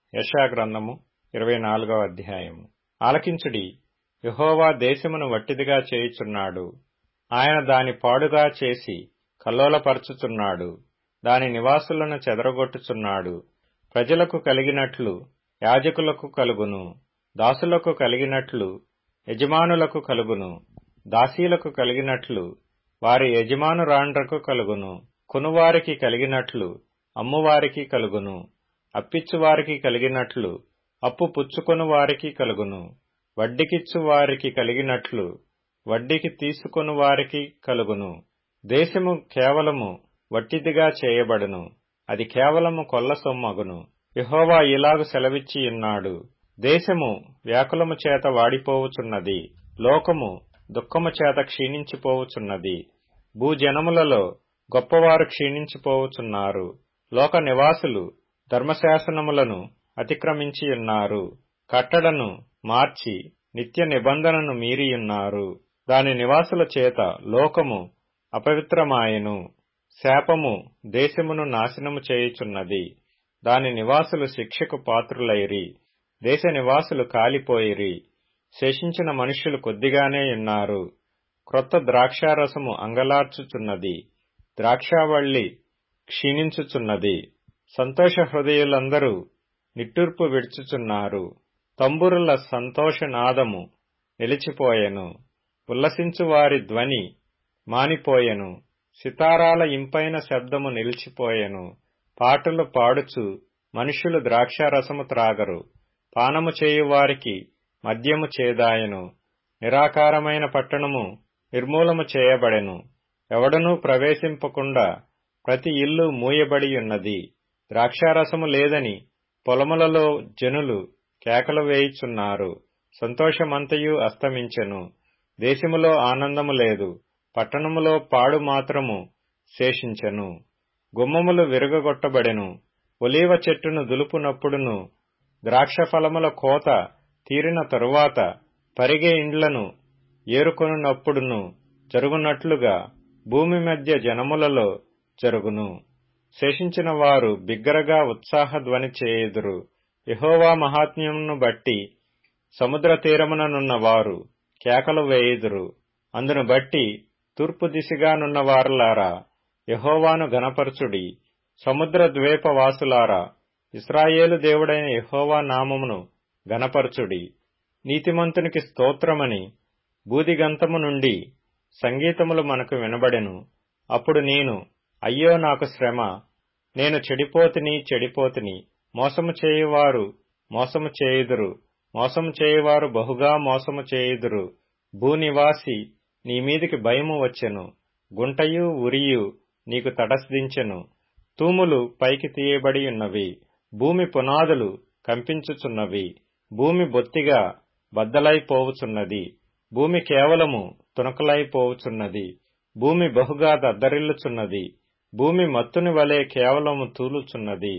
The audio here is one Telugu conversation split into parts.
యశాగ్రంథము ఇరవై నాలుగవ అధ్యాయము ఆలకించుడి యహోవా దేశమును వట్టిదిగా చేయుచున్నాడు ఆయన దాని పాడుగా చేసి కల్లోలపరచుచున్నాడు దాని నివాసులను చెదరగొట్టుచున్నాడు ప్రజలకు కలిగినట్లు యాజకులకు కలుగును దాసులకు కలిగినట్లు యజమానులకు కలుగును దాసీలకు కలిగినట్లు వారి యజమానురాండ్రకు కలుగును కొనువారికి కలిగినట్లు అమ్మువారికి కలుగును అప్పిచ్చువారికి కలిగినట్లు అప్పు పుచ్చుకొను వారికి కలుగును వడ్డీకిచ్చు వారికి కలిగినట్లు వడ్డీకి తీసుకొను వారికి కలుగును దేశము కేవలము వట్టిదిగా చేయబడును అది కేవలము కొల్ల సొమ్మగును యహోవా ఇలాగు సెలవిచ్చియున్నాడు దేశము వ్యాకులము చేత వాడిపోవుచున్నది లోకము దుఃఖము చేత క్షీణించిపోవుచున్నది భూజనములలో గొప్పవారు క్షీణించిపోవుచున్నారు లోక నివాసులు ధర్మశాసనములను అతిక్రమించియున్నారు కట్టడను మార్చి నిత్య నిబంధనను మీరియున్నారు దాని నివాసుల చేత లోకము అపవిత్రమాయెను శాపము దేశమును నాశనము చేయుచున్నది దాని నివాసులు శిక్షకు పాత్రులైరి దేశ నివాసులు కాలిపోయిరి శేషించిన మనుష్యులు కొద్దిగానే ఉన్నారు క్రొత్త ద్రాక్షారసము అంగలార్చుచున్నది ద్రాక్షావళ్లి క్షీణించుచున్నది సంతోష హృదయులందరూ నిట్టూర్పు విడుచుచున్నారు తంబురుల సంతోషనాదము నిలిచిపోయెను ఉల్లసించు వారి ధ్వని మానిపోయెను సితారాల ఇంపైన శబ్దము నిలిచిపోయెను పాటలు పాడుచు మనుష్యులు ద్రాక్షారసము త్రాగరు పానము చేయువారికి మద్యము చేదాయను నిరాకారమైన పట్టణము నిర్మూలము చేయబడెను ఎవడనూ ప్రవేశింపకుండా ప్రతి ఇల్లు మూయబడియున్నది ద్రాక్షారసము లేదని పొలములలో జనులు కేకలు వేయుచున్నారు సంతోషమంతయు అస్తమించెను దేశములో ఆనందము లేదు పట్టణములో పాడు మాత్రము శేషించెను గుమ్మములు విరగగొట్టబడెను ఒలీవ చెట్టును దులుపునప్పుడును ద్రాక్షఫలముల కోత తీరిన తరువాత పరిగే ఇండ్లను ఏరుకొనున్నప్పుడును జరుగునట్లుగా భూమి మధ్య జనములలో జరుగును శేషించిన వారు బిగ్గరగా ఉత్సాహధ్వని చేయుదురు యహోవా మహాత్మ్యమును బట్టి సముద్ర తీరముననున్న వారు కేకలు వేయుదురు అందును బట్టి తూర్పు దిశగానున్న వారులారా యహోవాను గనపరచుడి సముద్ర ద్వీపవాసులారా ఇస్రాయేలు దేవుడైన యహోవా నామమును గనపరచుడి నీతిమంతునికి స్తోత్రమని బూదిగంతము నుండి సంగీతములు మనకు వినబడెను అప్పుడు నేను అయ్యో నాకు శ్రమ నేను చెడిపోతిని చెడిపోతిని మోసము చేయువారు మోసము చేయుదురు మోసము చేయువారు బహుగా మోసము చేయుదురు భూనివాసి నీ మీదికి భయము వచ్చెను గుంటయు ఉరియు నీకు తటస్థించెను తూములు పైకి తీయబడి ఉన్నవి భూమి పునాదులు కంపించుచున్నవి భూమి బొత్తిగా బద్దలైపోవుచున్నది భూమి కేవలము తునకలైపోవుచున్నది భూమి బహుగా దద్దరిల్లుచున్నది భూమి మత్తుని వలె కేవలము తూలుచున్నది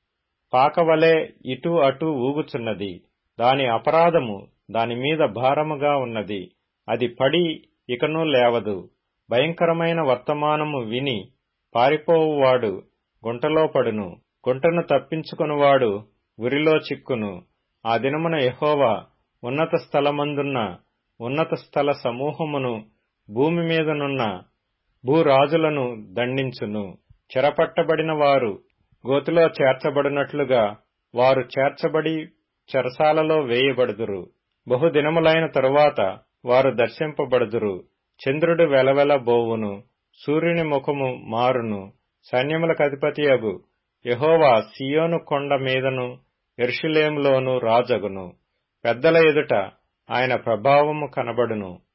పాకవలే ఇటు అటు ఊగుచున్నది దాని అపరాధము దానిమీద భారముగా ఉన్నది అది పడి ఇకను లేవదు భయంకరమైన వర్తమానము విని పారిపోవువాడు గుంటలో పడును గుంటను తప్పించుకునివాడు ఉరిలో చిక్కును ఆ దినమున యహోవా ఉన్నత స్థలమందున్న ఉన్నత స్థల సమూహమును భూమి మీదనున్న భూరాజులను దండించును చెరపట్టబడిన వారు గోతిలో చేర్చబడినట్లుగా వారు చేర్చబడి చెరసాలలో వేయబడుదురు బహుదినములైన తరువాత వారు దర్శింపబడుదురు చంద్రుడు వెలవెల బోవును సూర్యుని ముఖము మారును సైన్యములకు అధిపతియగు యహోవా సియోను కొండ మీదను ఎరుషులేములోను రాజగును పెద్దల ఎదుట ఆయన ప్రభావము కనబడును